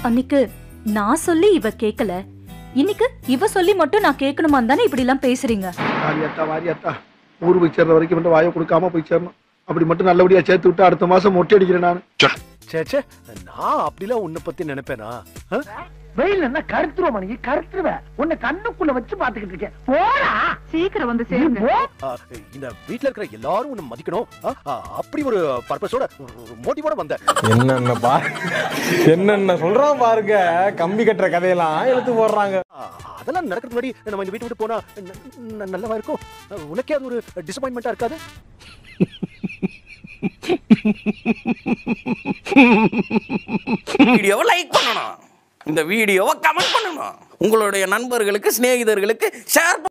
அன்னைக்கு நான் சொல்லி இவ கேக்கல இன்னைக்கு இவ சொல்லி மட்டும் நான் கேட்கணுமா தானே இப்படி எல்லாம் பேசுறீங்க வாரியாத்தா வாரியாத்தா ஊர் போய் சேர்ற வரைக்கும் மட்டும் வாயை கொடுக்காம போய் சேரணும் அப்படி மட்டும் நல்லபடியா சேர்த்து விட்டு அடுத்த மாசம் மொட்டை அடிக்கிறேன் நான் சே சே நான் அப்படிலாம் உன்னை பத்தி நினைப்பேனா ஆ? வெயில் என்ன கருத்துருவ மணி கருத்துருவேன் உன்னை கண்ணுக்குள்ள வச்சு பாத்துக்கிட்டு இருக்கேன் போடா சீக்கிரம் வந்து நீ சேருங்க போ. ஆ, இந்த வீட்ல இருக்கிற எல்லாரும் உன்னை மதிக்கணும் ஆ, ஆ, அப்படி ஒரு பர்பஸோட மோட்டிவோட வந்தேன் என்னென்ன பா என்னென்ன சொல்றான் பாருங்க கம்பி கட்டுற கதையெல்லாம் எடுத்து போடுறாங்க ஆ, அதெல்லாம் நடக்கிறதுக்கு முன்னாடி நம்ம இந்த வீட்டை விட்டு போனா ந- ந- நல்லவா இருக்கும் உனக்கே அது ஒரு டிசப்பாயின்மெண்டா இருக்காது வீடியோவை லைக் பண்ணணும் இந்த வீடியோவை கமெண்ட் பண்ணணும் உங்களுடைய நண்பர்களுக்கு சிநேகிதர்களுக்கு ஷேர்